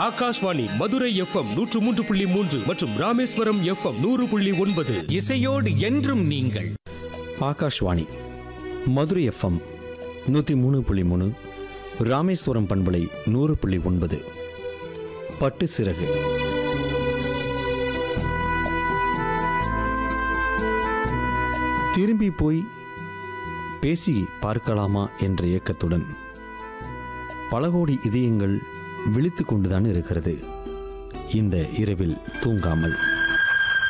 Akashvani Madurai FM நூற்று மூன்று புள்ளி மூன்று மற்றும் ராமேஸ்வரம் எஃப்எம் நூறு புள்ளி ஒன்பது இசையோடு என்றும் நீங்கள் ஆகாஷ்வாணி மதுரை எஃப்எம் நூற்றி மூணு புள்ளி மூணு ராமேஸ்வரம் பண்பலை நூறு புள்ளி ஒன்பது பட்டு சிறகு திரும்பி போய் பேசி பார்க்கலாமா என்ற ஏக்கத்துடன் பல கோடி இதயங்கள் விழித்து கொண்டுதான் இருக்கிறது இந்த இரவில் தூங்காமல்